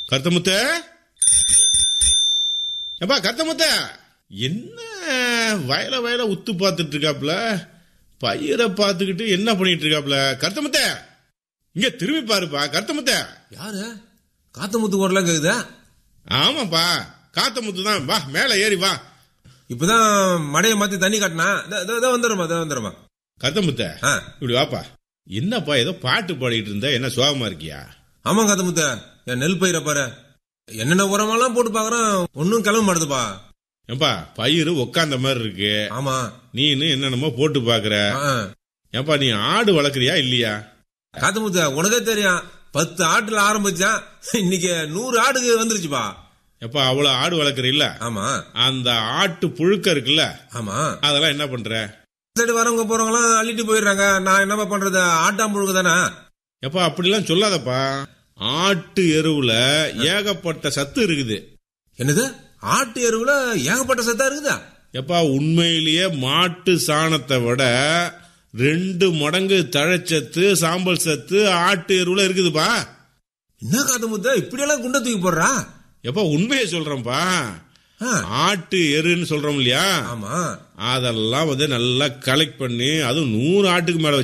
கருத்தமுத்த எப்பா கருத்தமுத்த என்ன வயல வயல உத்து பார்த்துட்டு இருக்காப்ல பயிரை பார்த்துக்கிட்டு என்ன பண்ணிட்டு இருக்காப்ல கருத்தமுத்த இங்க திரும்பி பாருப்பா கருத்தமுத்த யாரு காத்தமுத்து குரலாம் கேக்குதா ஆமாப்பா காத்தமுத்து தான் வா மேல ஏறி வா இப்பதான் மடைய மாத்தி தண்ணி காட்டினா வந்துடுமா வந்துடுமா கருத்தமுத்த ஆ இப்படி வாப்பா என்னப்பா ஏதோ பாட்டு பாடிட்டு இருந்த என்ன சோகமா இருக்கியா ஆமா காத்தமுத்த என் நெல் பயிரை பாரு என்னென்ன உரமெல்லாம் போட்டு பாக்குறேன் ஒன்னும் கிளம்ப மாட்டுதுப்பா ஏப்பா பயிர் உக்காந்த மாதிரி இருக்கு ஆமா நீனு என்னென்னமோ போட்டு பாக்குற ஆ. ஏப்பா நீ ஆடு வளர்க்குறியா இல்லையா காத்தமுத்த உனக்கே தெரியும் பத்து ஆட்டுல ஆரம்பிச்சான் இன்னைக்கு நூறு ஆடுக்கு வந்துருச்சுப்பா எப்பா அவ்வளவு ஆடு வளர்க்குற இல்ல ஆமா அந்த ஆட்டு புழுக்க இருக்குல்ல ஆமா அதெல்லாம் என்ன பண்ற சரி வரவங்க போறவங்களாம் அள்ளிட்டு போயிடுறாங்க நான் என்னப்பா பண்றது ஆட்டாம்புழுக்கு தானே எப்பா அப்படிலாம் சொல்லாதப்பா ஆட்டு எருவுல ஏகப்பட்ட சத்து இருக்குது என்னது ஆட்டு எருவுல ஏகப்பட்ட சத்தா இருக்குதா எப்பா உண்மையிலேயே மாட்டு சாணத்தை விட ரெண்டு மடங்கு தழைச்சத்து சாம்பல் சத்து ஆட்டு எருவுல இருக்குதுப்பா என்ன காத்தமுத்த இப்படியெல்லாம் குண்டை தூக்கி போடுறா எப்பா உண்மையை சொல்றேன்ப்பா ஆ, ஆட்டு எருன்னு சொல்றோம் இல்லையா ஆமா அதெல்லாம் வந்து நல்லா கலெக்ட் பண்ணி அதுவும் நூறு ஆட்டுக்கு மேல